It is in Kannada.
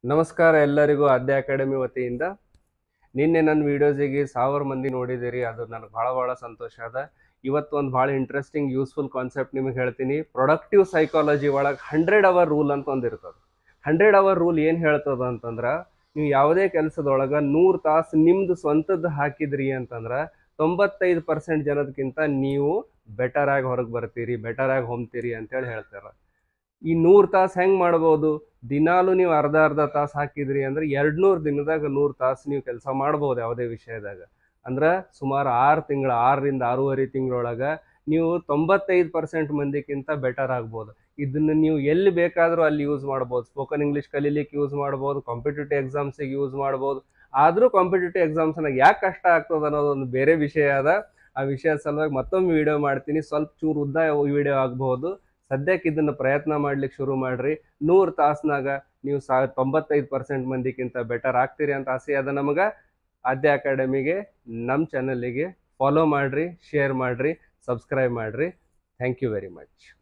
ನಮಸ್ಕಾರ ಎಲ್ಲರಿಗೂ ಆದ್ಯ ಅಕಾಡೆಮಿ ವತಿಯಿಂದ ನಿನ್ನೆ ನನ್ನ ವಿಡಿಯೋಸಿಗೆ ಸಾವಿರ ಮಂದಿ ನೋಡಿದಿರಿ ಅದು ನನಗೆ ಭಾಳ ಭಾಳ ಸಂತೋಷ ಅದ ಇವತ್ತು ಒಂದು ಭಾಳ ಇಂಟ್ರೆಸ್ಟಿಂಗ್ ಯೂಸ್ಫುಲ್ ಕಾನ್ಸೆಪ್ಟ್ ನಿಮಗೆ ಹೇಳ್ತೀನಿ ಪ್ರೊಡಕ್ಟಿವ್ ಸೈಕಾಲಜಿ ಒಳಗೆ ಹಂಡ್ರೆಡ್ ಅವರ್ ರೂಲ್ ಅಂತ ಒಂದು ಇರ್ತದೆ ಹಂಡ್ರೆಡ್ ಅವರ್ ರೂಲ್ ಏನು ಹೇಳ್ತದ ಅಂತಂದ್ರೆ ನೀವು ಯಾವುದೇ ಕೆಲಸದೊಳಗೆ ನೂರು ತಾಸು ನಿಮ್ದು ಸ್ವಂತದ್ದು ಹಾಕಿದ್ರಿ ಅಂತಂದ್ರೆ ತೊಂಬತ್ತೈದು ಪರ್ಸೆಂಟ್ ಜನದಕ್ಕಿಂತ ನೀವು ಬೆಟರ್ ಆಗಿ ಹೊರಗೆ ಬರ್ತೀರಿ ಬೆಟರ್ ಆಗಿ ಹೊಮ್ತೀರಿ ಅಂತೇಳಿ ಹೇಳ್ತಾರೆ ಈ ನೂರು ತಾಸು ಹೆಂಗೆ ಮಾಡ್ಬೋದು ದಿನಾಲು ನೀವು ಅರ್ಧ ಅರ್ಧ ತಾಸು ಹಾಕಿದ್ರಿ ಅಂದ್ರೆ ಎರಡು ನೂರು ದಿನದಾಗ ನೂರು ತಾಸು ನೀವು ಕೆಲಸ ಮಾಡ್ಬೋದು ಯಾವುದೇ ವಿಷಯದಾಗ ಅಂದ್ರೆ ಸುಮಾರು ಆರು ತಿಂಗಳ ಆರರಿಂದ ಆರೂವರೆ ತಿಂಗಳೊಳಗೆ ನೀವು ತೊಂಬತ್ತೈದು ಪರ್ಸೆಂಟ್ ಮಂದಿಕ್ಕಿಂತ ಬೆಟರ್ ಆಗ್ಬೋದು ಇದನ್ನು ನೀವು ಎಲ್ಲಿ ಬೇಕಾದರೂ ಅಲ್ಲಿ ಯೂಸ್ ಮಾಡ್ಬೋದು ಸ್ಪೋಕನ್ ಇಂಗ್ಲೀಷ್ ಕಲೀಲಿಕ್ಕೆ ಯೂಸ್ ಮಾಡ್ಬೋದು ಕಾಂಪಿಟೇಟಿವ್ ಎಕ್ಸಾಮ್ಸಿಗೆ ಯೂಸ್ ಮಾಡ್ಬೋದು ಆದರೂ ಕಾಂಪಿಟೇಟಿವ್ ಎಕ್ಸಾಮ್ಸ್ನಾಗ ಯಾಕೆ ಕಷ್ಟ ಆಗ್ತದೆ ಅನ್ನೋದು ಒಂದು ಬೇರೆ ವಿಷಯ ಅದ ಆ ವಿಷಯ ಸಲುವಾಗಿ ಮತ್ತೊಮ್ಮೆ ವಿಡಿಯೋ ಮಾಡ್ತೀನಿ ಸ್ವಲ್ಪ ಚೂರು ಉದ್ದ ವಿಡಿಯೋ ಆಗ್ಬೋದು ಸದ್ಯಕ್ಕೆ ಇದನ್ನು ಪ್ರಯತ್ನ ಮಾಡ್ಲಿಕ್ಕೆ ಶುರು ಮಾಡ್ರಿ ನೂರು ತಾಸ್ನಾಗ ನೀವು ಸಾ ತೊಂಬತ್ತೈದು ಪರ್ಸೆಂಟ್ ಮಂದಿಕ್ಕಿಂತ ಬೆಟರ್ ಆಗ್ತೀರಿ ಅಂತ ಆಸೆ ಅದ ನಮಗೆ ಆದ್ಯ ಅಕಾಡೆಮಿಗೆ ನಮ್ಮ ಚಾನಲ್ಲಿಗೆ ಫಾಲೋ ಮಾಡಿರಿ ಶೇರ್ ಮಾಡಿರಿ ಸಬ್ಸ್ಕ್ರೈಬ್ ಮಾಡಿರಿ ಥ್ಯಾಂಕ್ ಯು ವೆರಿ ಮಚ್